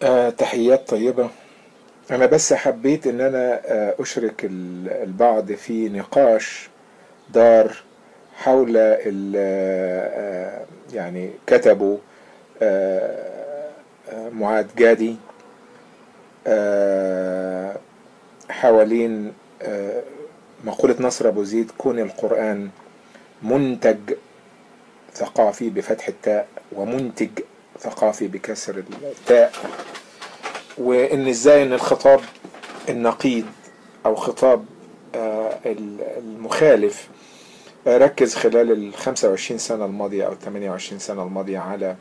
آه تحيات طيبة أنا بس حبيت إن أنا آه أشرك ال- البعض في نقاش دار حول ال- آه يعني كتبوا آه آه معاد جادي آه حوالين آه مقولة نصر أبو زيد كون القرآن منتج ثقافي بفتح التاء ومنتج ثقافي بكسر التاء وان ازاي ان الخطاب النقيض او خطاب آه، المخالف آه، ركز خلال ال 25 سنة الماضية او 28 سنة الماضية على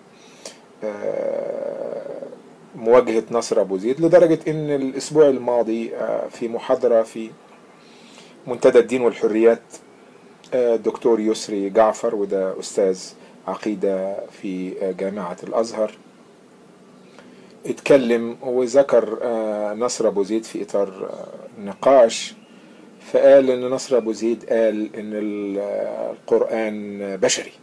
آه، مواجهة نصر ابو زيد لدرجة ان الاسبوع الماضي آه، في محاضرة في منتدى الدين والحريات آه، دكتور يسري جعفر وده استاذ عقيدة في آه، جامعة الازهر اتكلم وذكر آه، نصر ابو زيد في اطار آه، نقاش فقال ان نصر ابو زيد قال ان ال- آه، القرآن بشري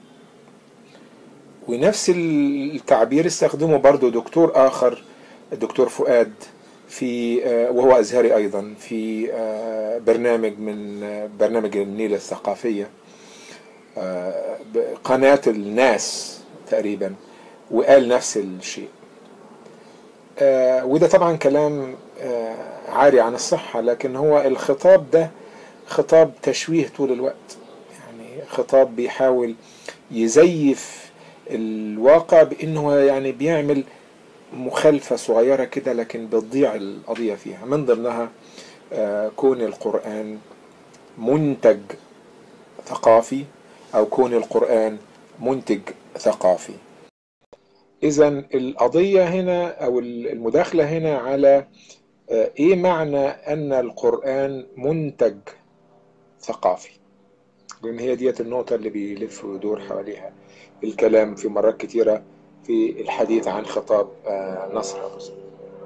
ونفس التعبير استخدمه برضو دكتور اخر الدكتور فؤاد في آه، وهو ازهري ايضا في آه، برنامج من آه، برنامج النيل الثقافية آه، قناة الناس تقريبا وقال نفس الشيء آه، وده طبعا كلام آه، عاري عن الصحة لكن هو الخطاب ده خطاب تشويه طول الوقت يعني خطاب بيحاول يزيف الواقع بانه يعني بيعمل مخالفة صغيرة كده لكن بتضيع القضية فيها من ضمنها آه، كون القرآن منتج ثقافي او كون القرآن منتج ثقافي اذا القضية هنا او المداخلة هنا على آه، ايه معنى ان القرآن منتج ثقافي لان هي ديت النقطة اللي بيلف ويدور حواليها الكلام في مرات كتيرة في الحديث عن خطاب آه، نصر ابو زيد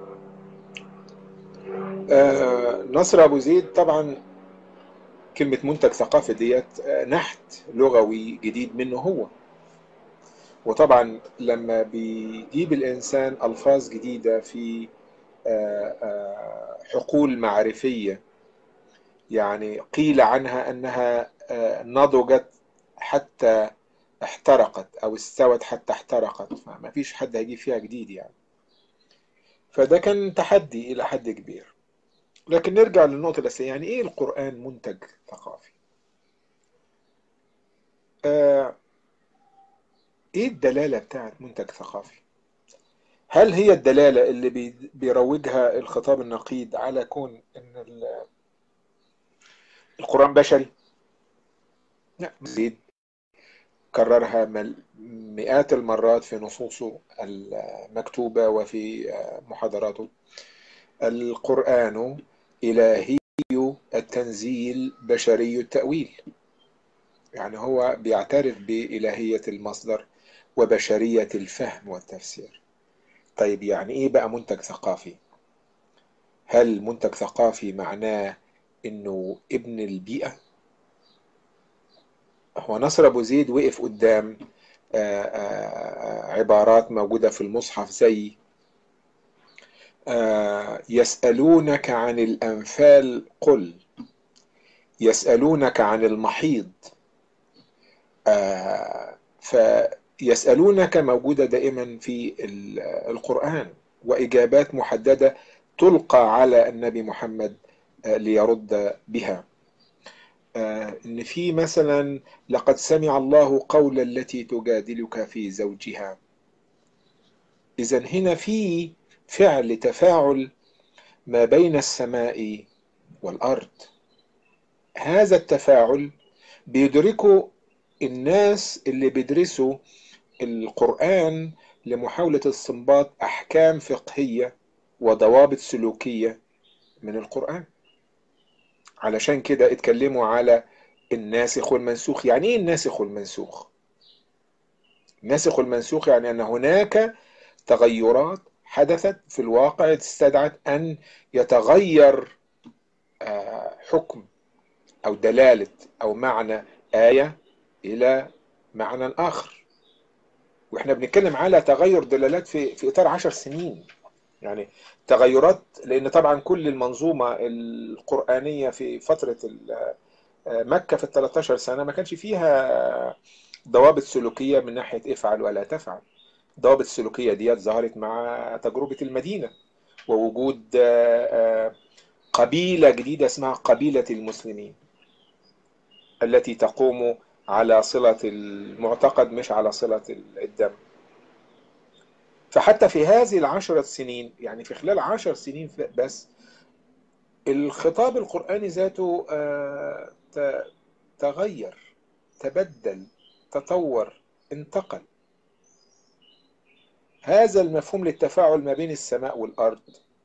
آه، نصر ابو زيد طبعا كلمة منتج ثقافي ديت آه، نحت لغوي جديد منه هو وطبعا لما بيجيب الإنسان ألفاظ جديدة في آه، آه، حقول معرفية يعني قيل عنها أنها آه، نضجت حتى احترقت أو استوت حتى احترقت فما فيش حد هيجيب فيها جديد يعني فده كان تحدي إلى حد كبير لكن نرجع للنقطة الأساسية يعني إيه القرآن منتج ثقافي؟ آه، إيه الدلالة بتاعت منتج ثقافي؟ هل هي الدلالة اللي بي- بيروجها الخطاب النقيض على كون إن ال- القرآن بشري؟ لا زيد كررها مل- مئات المرات في نصوصه المكتوبة وفي محاضراته القرآن إلهي التنزيل بشري التأويل يعني هو بيعترف بإلهية المصدر وبشرية الفهم والتفسير طيب يعني إيه بقى منتج ثقافي هل منتج ثقافي معناه إنه ابن البيئة هو نصر أبو زيد وقف قدام آه، آه، عبارات موجودة في المصحف زي آه، يسألونك عن الأنفال قل يسألونك عن المحيض آه، فيسألونك موجودة دائما في ال- القرآن وإجابات محددة تلقى على النبي محمد آه، ليرد بها آه، إن في مثلا لقد سمع الله قول التي تجادلك في زوجها إذا هنا في فعل تفاعل ما بين السماء والأرض هذا التفاعل بيدركه الناس اللي بيدرسوا القرآن لمحاولة استنباط أحكام فقهية وضوابط سلوكية من القرآن علشان كده اتكلموا على الناسخ والمنسوخ يعني ايه الناسخ والمنسوخ الناسخ والمنسوخ يعني ان هناك تغيرات حدثت في الواقع استدعت ان يتغير آه، حكم او دلالة او معنى آية الى معنى اخر واحنا بنتكلم على تغير دلالات في في اطار عشر سنين يعني تغيرات لأن طبعا كل المنظومة القرآنية في فترة مكة في ال 13 سنة ما كانش فيها ضوابط سلوكية من ناحية افعل ولا تفعل الضوابط السلوكية ديت ظهرت مع تجربة المدينة ووجود قبيلة جديدة اسمها قبيلة المسلمين التي تقوم على صلة المعتقد مش على صلة الدم فحتى في هذه العشرة سنين يعني في خلال عشر سنين بس الخطاب القرآني ذاته تغير تبدل تطور انتقل هذا المفهوم للتفاعل ما بين السماء والأرض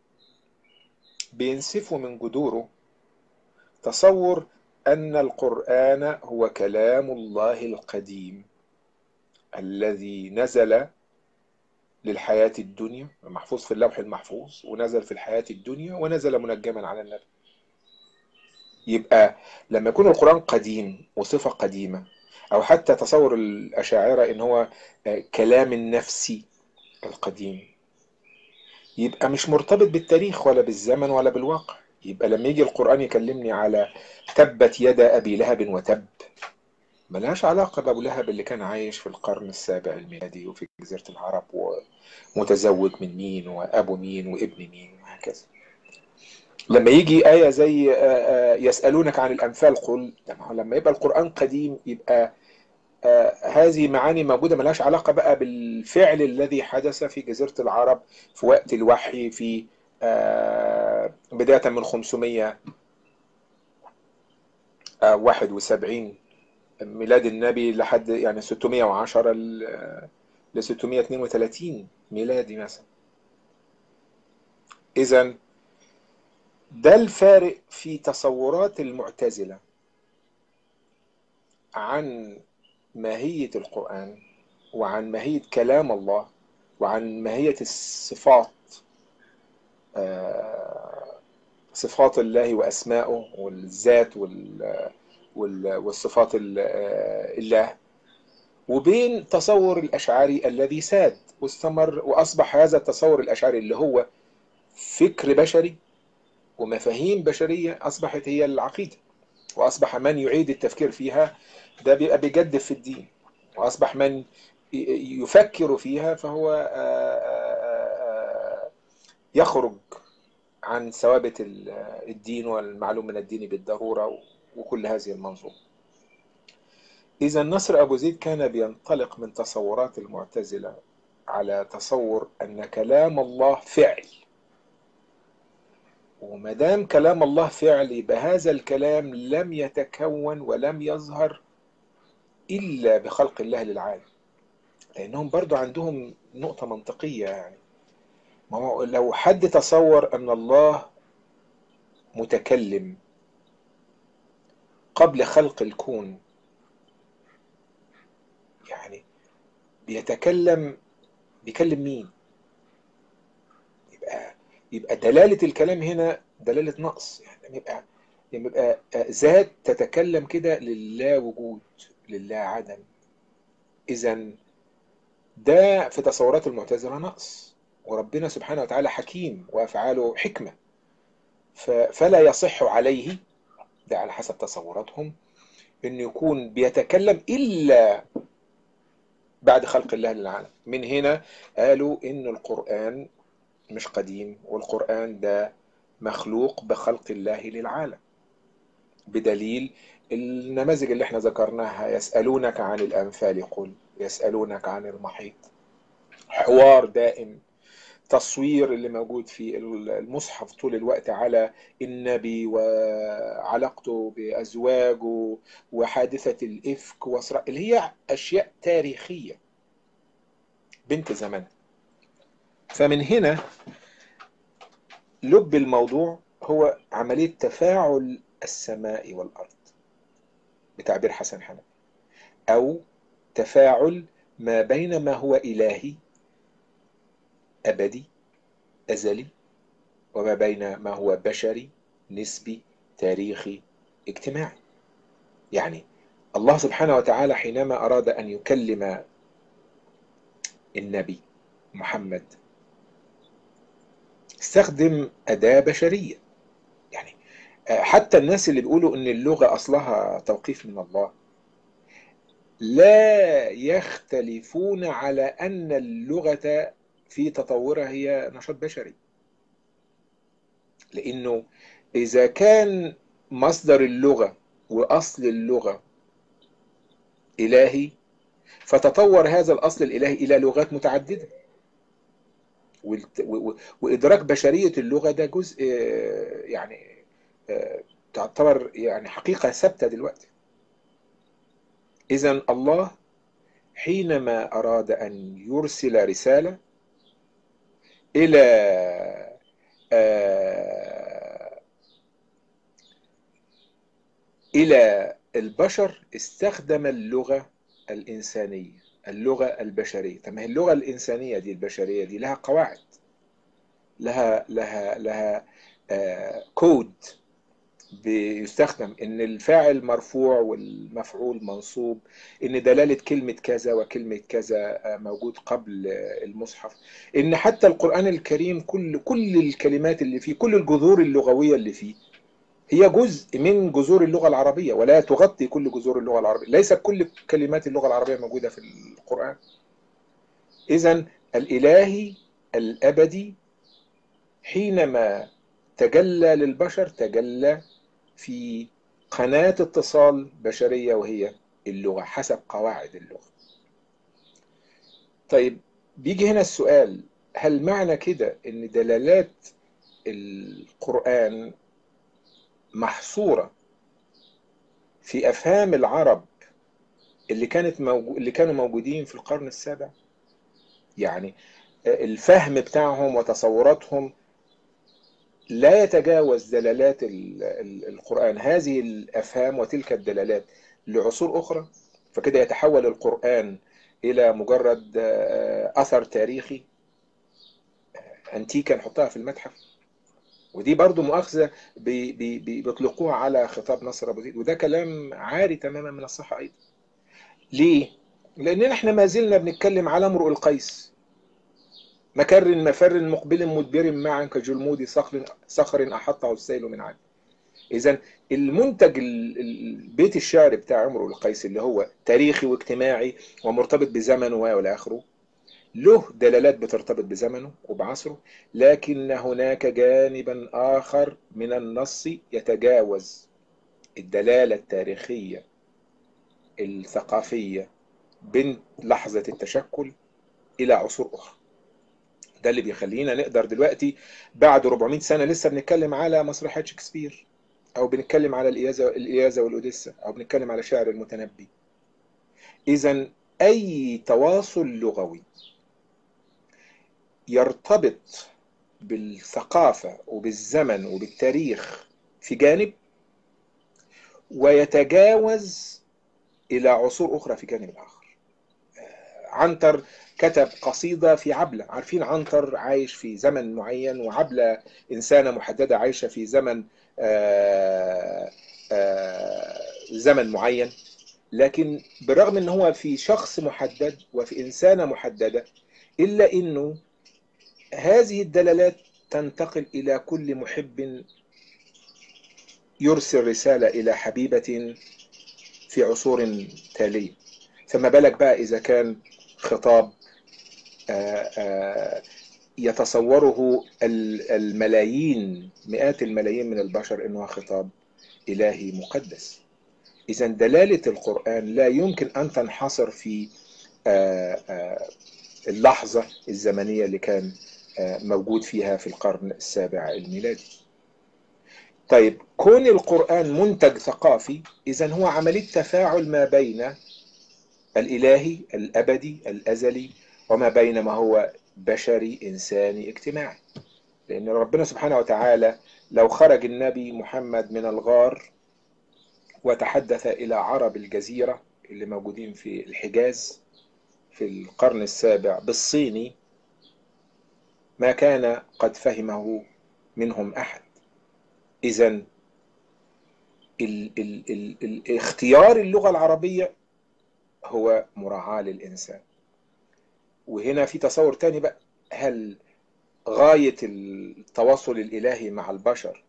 بينسفه من جذوره تصور أن القرآن هو كلام الله القديم الذي نزل للحياة الدنيا محفوظ في اللوح المحفوظ ونزل في الحياة الدنيا ونزل منجما على النبي يبقى لما يكون القرآن قديم وصفة قديمة أو حتى تصور الأشاعرة إن هو كلام النفسي القديم يبقى مش مرتبط بالتاريخ ولا بالزمن ولا بالواقع يبقى لما يجي القرآن يكلمني على تبت يد أبي لهب وتب ملهاش علاقة بأبو لهب اللي كان عايش في القرن السابع الميلادي وفي جزيرة العرب ومتزوج من مين وأبو مين وابن مين وهكذا لما يجي آية زي يسألونك عن الأنفال قل لما يبقى القرآن قديم يبقى هذه معاني موجودة ملهاش علاقة بقى بالفعل الذي حدث في جزيرة العرب في وقت الوحي في بداية من 571 ميلاد النبي لحد يعني 610 ل 632 ميلادي مثلا إذا ده الفارق في تصورات المعتزلة عن ماهية القرآن وعن ماهية كلام الله وعن ماهية الصفات صفات الله وأسمائه والذات والصفات الله وبين تصور الأشعري الذي ساد واستمر وأصبح هذا التصور الأشعري اللي هو فكر بشري ومفاهيم بشرية أصبحت هي العقيدة وأصبح من يعيد التفكير فيها ده بيبقى بيجدف في الدين وأصبح من يفكر فيها فهو يخرج عن ثوابت الدين والمعلوم من الدين بالضرورة وكل هذه المنظومة إذا نصر أبو زيد كان بينطلق من تصورات المعتزلة على تصور أن كلام الله فعل وما دام كلام الله فعل يبقى هذا الكلام لم يتكون ولم يظهر إلا بخلق الله للعالم لأنهم برضو عندهم نقطة منطقية يعني ما هو لو حد تصور أن الله متكلم قبل خلق الكون يعني بيتكلم بيكلم مين يبقى يبقى دلالة الكلام هنا دلالة نقص يعني يبقى يبقى ذات تتكلم كده لله وجود لله عدم إذا ده في تصورات المعتزلة نقص وربنا سبحانه وتعالى حكيم وأفعاله حكمة فلا يصح عليه ده على حسب تصوراتهم انه يكون بيتكلم الا بعد خلق الله للعالم من هنا قالوا ان القرآن مش قديم والقرآن ده مخلوق بخلق الله للعالم بدليل النماذج اللي احنا ذكرناها يسألونك عن الأنفال قل يسألونك عن المحيط حوار دائم تصوير اللي موجود في المصحف طول الوقت على النبي وعلاقته بأزواجه وحادثة الإفك وصراع اللي هي أشياء تاريخية بنت زمن فمن هنا لب الموضوع هو عملية تفاعل السماء والأرض بتعبير حسن حنفي أو تفاعل ما بين ما هو إلهي أبدي أزلي وما بين ما هو بشري نسبي تاريخي اجتماعي يعني الله سبحانه وتعالى حينما أراد أن يكلم النبي محمد استخدم أداة بشرية يعني حتى الناس اللي بيقولوا إن اللغة أصلها توقيف من الله لا يختلفون على أن اللغة في تطورها هي نشاط بشري لأنه إذا كان مصدر اللغة وأصل اللغة إلهي فتطور هذا الأصل الإلهي إلى لغات متعددة وإدراك بشرية اللغة ده جزء يعني تعتبر يعني حقيقة ثابتة دلوقتي إذا الله حينما أراد أن يرسل رسالة إلى إلى البشر استخدم اللغة الإنسانية اللغة البشرية طب ما هي اللغة الإنسانية دي البشرية دي لها قواعد لها لها لها آه كود بيستخدم ان الفاعل مرفوع والمفعول منصوب ان دلالة كلمة كذا وكلمة كذا موجود قبل المصحف ان حتى القرآن الكريم كل كل الكلمات اللي فيه كل الجذور اللغوية اللي فيه هي جزء من جذور اللغة العربية ولا تغطي كل جذور اللغة العربية ليس كل كلمات اللغة العربية موجودة في القرآن إذا الإلهي الأبدي حينما تجلى للبشر تجلى في قناة اتصال بشرية وهي اللغة حسب قواعد اللغة طيب بيجي هنا السؤال هل معنى كده ان دلالات القرآن محصورة في أفهام العرب اللي كانت موجو... اللي كانوا موجودين في القرن السابع يعني الفهم بتاعهم وتصوراتهم لا يتجاوز دلالات القرآن هذه الأفهام وتلك الدلالات لعصور أخرى فكده يتحول القرآن إلى مجرد أثر تاريخي أنتيكا نحطها في المتحف ودي برضو مؤاخذة بي بي بيطلقوها على خطاب نصر أبو زيد وده كلام عاري تماما من الصحة أيضا ليه؟ لأننا احنا ما زلنا بنتكلم على امرؤ القيس مكر مفر مقبل مدبر معا كجلمود صخر صخر أحطه السيل من عاد إذا المنتج بيت الشعر بتاع امرؤ القيس اللي هو تاريخي واجتماعي ومرتبط بزمنه والى آخره له دلالات بترتبط بزمنه وبعصره لكن هناك جانبا آخر من النص يتجاوز الدلالة التاريخية الثقافية بين لحظة التشكل إلى عصور أخرى ده اللي بيخلينا نقدر دلوقتي بعد 400 سنة لسه بنتكلم على مسرحيات شكسبير أو بنتكلم على الإيازة, الإيازة والأوديسة أو بنتكلم على شعر المتنبي إذا أي تواصل لغوي يرتبط بالثقافة وبالزمن وبالتاريخ في جانب ويتجاوز إلى عصور أخرى في جانب آخر عنتر كتب قصيدة في عبلة عارفين عنتر عايش في زمن معين وعبلة إنسانة محددة عايشة في زمن آآ آآ زمن معين لكن بالرغم ان هو في شخص محدد وفي إنسانة محددة إلا أنه هذه الدلالات تنتقل إلى كل محب يرسل رسالة إلى حبيبة في عصور تالية فما بالك بقى إذا كان خطاب آآ آآ يتصوره الملايين مئات الملايين من البشر انه خطاب الهي مقدس اذا دلاله القران لا يمكن ان تنحصر في اللحظه الزمنيه اللي كان موجود فيها في القرن السابع الميلادي طيب كون القران منتج ثقافي اذا هو عمليه تفاعل ما بين الالهي الابدي الازلي وما بين ما هو بشري إنساني اجتماعي لأن ربنا سبحانه وتعالى لو خرج النبي محمد من الغار وتحدث إلى عرب الجزيرة اللي موجودين في الحجاز في القرن السابع بالصيني ما كان قد فهمه منهم أحد إذا ال ال ال ال اختيار اللغة العربية هو مراعاة للإنسان وهنا في تصور تاني بقى هل غاية التواصل الإلهي مع البشر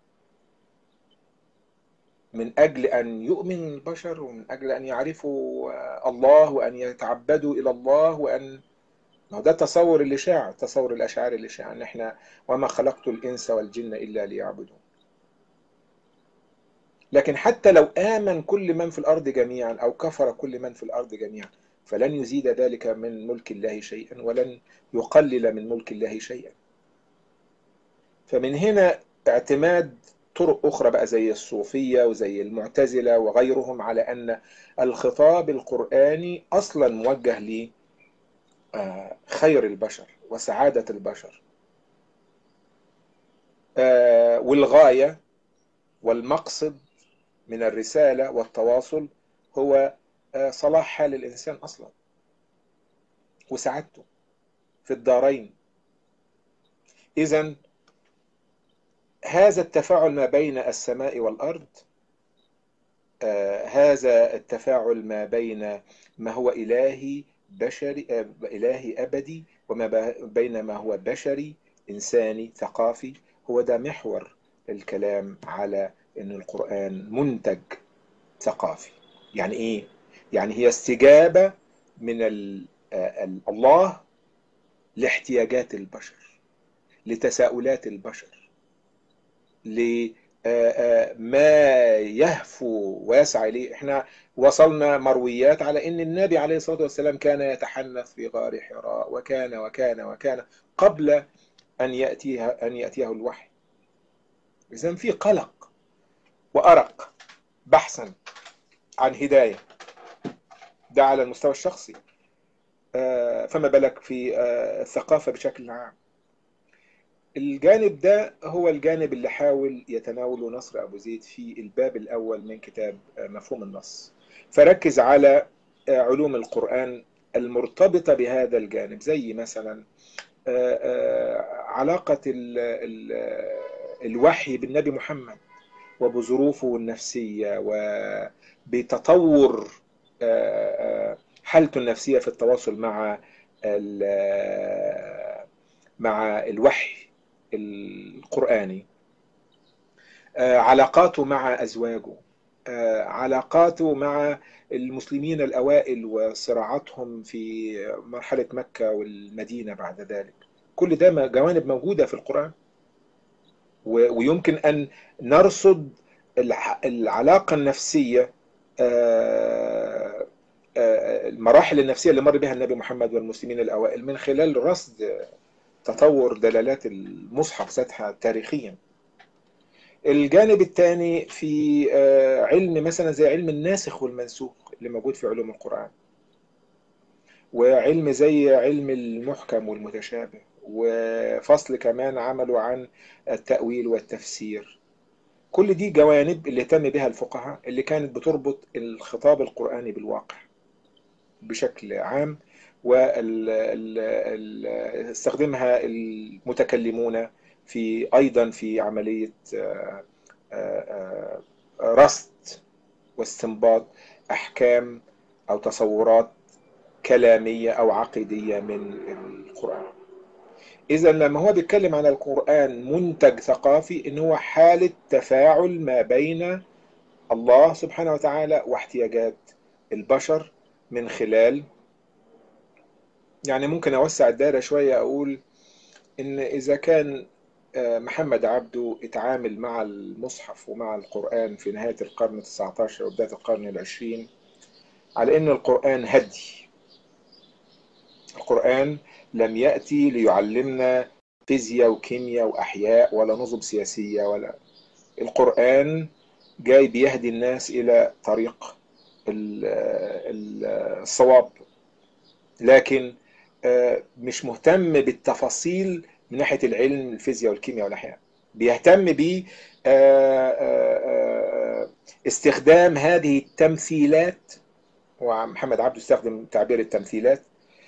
من أجل أن يؤمن البشر ومن أجل أن يعرفوا الله وأن يتعبدوا إلى الله وأن ما هو ده التصور اللي شاع تصور الأشعار اللي شاع أن إحنا وما خلقت الإنس والجن إلا ليعبدون لكن حتى لو آمن كل من في الأرض جميعا أو كفر كل من في الأرض جميعا فلن يزيد ذلك من ملك الله شيئا ولن يقلل من ملك الله شيئا فمن هنا اعتماد طرق أخرى بقى زي الصوفية وزي المعتزلة وغيرهم على أن الخطاب القرآني أصلا موجه لخير البشر وسعادة البشر والغاية والمقصد من الرسالة والتواصل هو صلاح حال الإنسان أصلا وسعادته في الدارين إذا هذا التفاعل ما بين السماء والأرض آه هذا التفاعل ما بين ما هو إلهي بشري آه إلهي أبدي وما بين ما هو بشري إنساني ثقافي هو ده محور الكلام على أن القرآن منتج ثقافي يعني إيه؟ يعني هي استجابة من الله لاحتياجات البشر لتساؤلات البشر لما يهفو ويسعى إليه احنا وصلنا مرويات على ان النبي عليه الصلاة والسلام كان يتحنث في غار حراء وكان وكان وكان قبل أن يأتيه أن يأتيه الوحي إذا في قلق وأرق بحثا عن هداية ده على المستوى الشخصي فما بالك في الثقافة بشكل عام الجانب ده هو الجانب اللي حاول يتناوله نصر أبو زيد في الباب الأول من كتاب مفهوم النص فركز على علوم القرآن المرتبطة بهذا الجانب زي مثلا علاقة ال ال الوحي بالنبي محمد وبظروفه النفسية وبتطور حالته النفسية في التواصل مع مع الوحي القرآني علاقاته مع أزواجه علاقاته مع المسلمين الأوائل وصراعاتهم في مرحلة مكة والمدينة بعد ذلك كل ده جوانب موجودة في القرآن ويمكن أن نرصد العلاقة النفسية المراحل النفسية اللي مر بها النبي محمد والمسلمين الأوائل من خلال رصد تطور دلالات المصحف ذاتها تاريخيا الجانب الثاني في علم مثلا زي علم الناسخ والمنسوخ اللي موجود في علوم القرآن وعلم زي علم المحكم والمتشابه وفصل كمان عملوا عن التأويل والتفسير كل دي جوانب اللي اهتم بها الفقهاء اللي كانت بتربط الخطاب القرآني بالواقع بشكل عام واستخدمها المتكلمون في أيضا في عملية رصد واستنباط أحكام أو تصورات كلامية أو عقيدية من القرآن إذا لما هو بيتكلم عن القرآن منتج ثقافي إن هو حالة تفاعل ما بين الله سبحانه وتعالى واحتياجات البشر من خلال يعني ممكن أوسع الدائرة شوية أقول إن إذا كان محمد عبده اتعامل مع المصحف ومع القرآن في نهاية القرن التسعة وبداية القرن العشرين على إن القرآن هدي القرآن لم يأتي ليعلمنا فيزياء وكيمياء وأحياء ولا نظم سياسية ولا القرآن جاي بيهدي الناس إلى طريق الصواب لكن مش مهتم بالتفاصيل من ناحية العلم الفيزياء والكيمياء والأحياء بيهتم ب استخدام هذه التمثيلات ومحمد عبده استخدم تعبير التمثيلات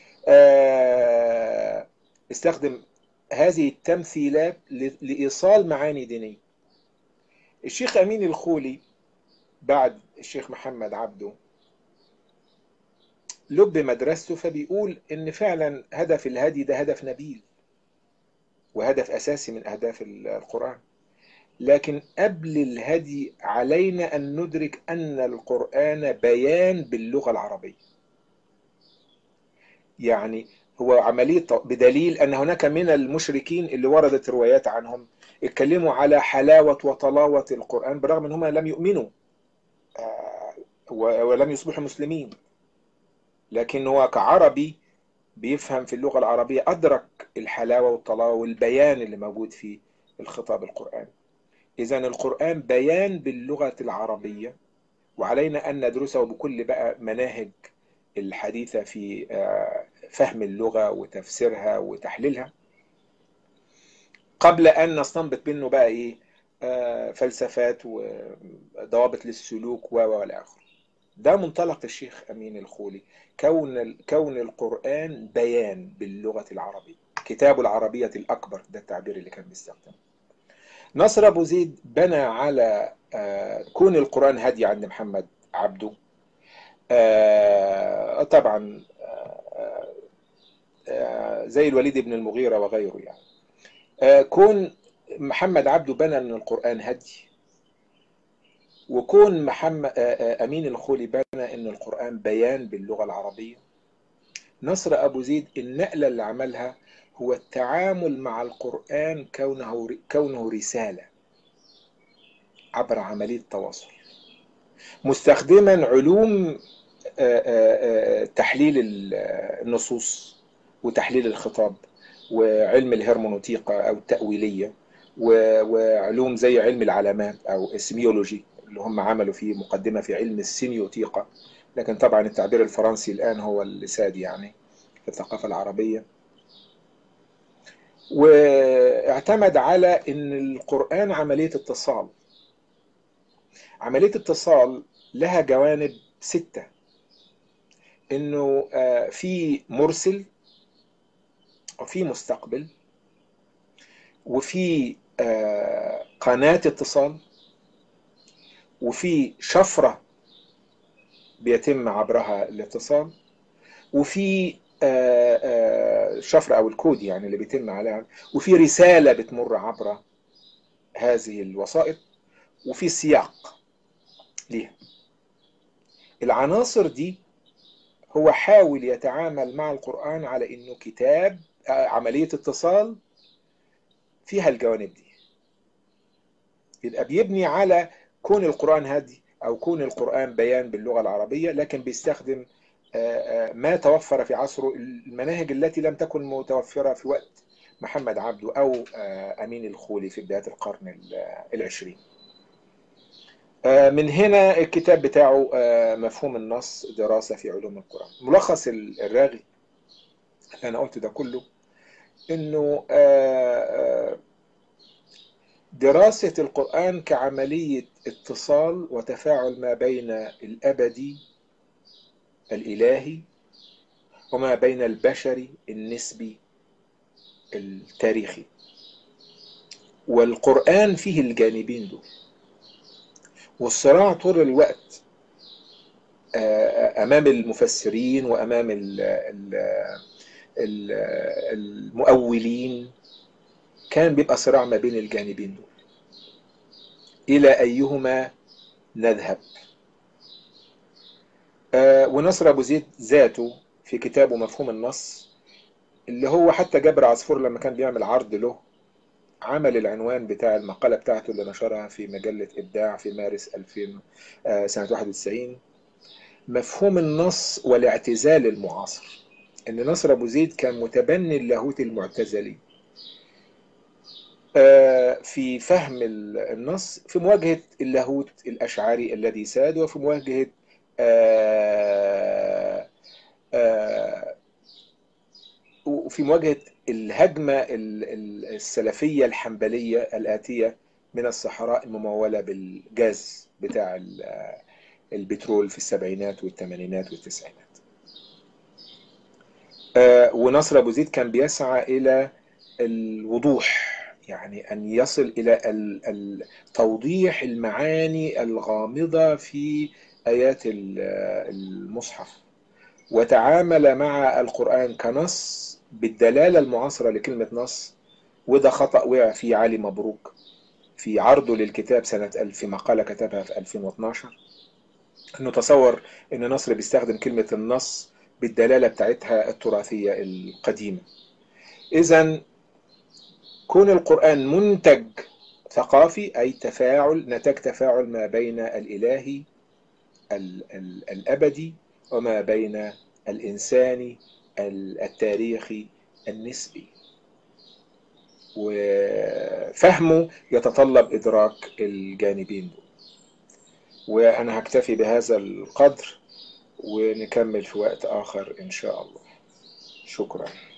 استخدم هذه التمثيلات لإيصال معاني دينية الشيخ أمين الخولي بعد الشيخ محمد عبده لب مدرسته فبيقول ان فعلا هدف الهدي ده هدف نبيل وهدف أساسي من أهداف القرآن لكن قبل الهدي علينا أن ندرك أن القرآن بيان باللغة العربية يعني هو عملية بدليل أن هناك من المشركين اللي وردت روايات عنهم اتكلموا على حلاوة وطلاوة القرآن برغم أنهم لم يؤمنوا ولم يصبحوا مسلمين لكن هو كعربي بيفهم في اللغة العربية أدرك الحلاوة والطلاوة والبيان اللي موجود في الخطاب القرآني إذا القرآن بيان باللغة العربية وعلينا أن ندرسه بكل بقى مناهج الحديثة في فهم اللغة وتفسيرها وتحليلها قبل أن نستنبط منه بقى إيه فلسفات وضوابط للسلوك و والى اخره ده منطلق الشيخ امين الخولي كون كون القران بيان باللغه العربيه كتاب العربيه الاكبر ده التعبير اللي كان بيستخدمه نصر ابو زيد بنى على كون القران هدي عند محمد عبده طبعا زي الوليد بن المغيره وغيره يعني كون محمد عبده بنى ان القران هدي وكون محمد امين الخولي بنى ان القران بيان باللغه العربيه نصر ابو زيد النقله اللي عملها هو التعامل مع القران كونه كونه رساله عبر عمليه تواصل مستخدما علوم تحليل النصوص وتحليل الخطاب وعلم الهرمونوتيقا او التاويليه وعلوم زي علم العلامات او السيميولوجي اللي هم عملوا فيه مقدمه في علم السيميوتيقا لكن طبعا التعبير الفرنسي الان هو الساد يعني في الثقافه العربيه واعتمد على ان القران عمليه اتصال عمليه اتصال لها جوانب سته انه في مرسل وفي مستقبل وفي قناة اتصال وفي شفرة بيتم عبرها الاتصال وفي شفرة أو الكود يعني اللي بيتم عليها وفي رسالة بتمر عبر هذه الوسائط وفي سياق ليها العناصر دي هو حاول يتعامل مع القرآن على إنه كتاب عملية اتصال فيها الجوانب دي يبقى بيبني على كون القرآن هادي أو كون القرآن بيان باللغة العربية لكن بيستخدم ما توفر في عصره المناهج التي لم تكن متوفرة في وقت محمد عبده أو أمين الخولي في بداية القرن العشرين من هنا الكتاب بتاعه مفهوم النص دراسة في علوم القرآن ملخص الراغي اللي أنا قلت ده كله إنه دراسة القرآن كعملية اتصال وتفاعل ما بين الأبدي الإلهي وما بين البشري النسبي التاريخي والقرآن فيه الجانبين دول والصراع طول الوقت أمام المفسرين وأمام المؤولين كان بيبقى صراع ما بين الجانبين دول إلى أيهما نذهب ونصر أبو زيد ذاته في كتابه مفهوم النص اللي هو حتى جابر عصفور لما كان بيعمل عرض له عمل العنوان بتاع المقالة بتاعته اللي نشرها في مجلة إبداع في مارس 2000 سنة 91 مفهوم النص والاعتزال المعاصر إن نصر أبو زيد كان متبني اللاهوت المعتزلي في فهم النص في مواجهة اللاهوت الأشعري الذي ساد وفي مواجهة وفي مواجهة الهجمة السلفية الحنبلية الآتية من الصحراء الممولة بالجاز بتاع البترول في السبعينات والثمانينات والتسعينات ونصر أبو زيد كان بيسعى إلى الوضوح يعني أن يصل إلى توضيح المعاني الغامضة في آيات المصحف وتعامل مع القرآن كنص بالدلالة المعاصرة لكلمة نص وده خطأ وقع فيه علي مبروك في عرضه للكتاب سنة 1000 في مقالة كتبها في 2012 انه تصور ان نصر بيستخدم كلمة النص بالدلالة بتاعتها التراثية القديمة اذا كون القرآن منتج ثقافي أي تفاعل نتاج تفاعل ما بين الإلهي ال ال الأبدي وما بين الإنساني التاريخي النسبي وفهمه يتطلب إدراك الجانبين دول وأنا هكتفي بهذا القدر ونكمل في وقت آخر إن شاء الله شكراً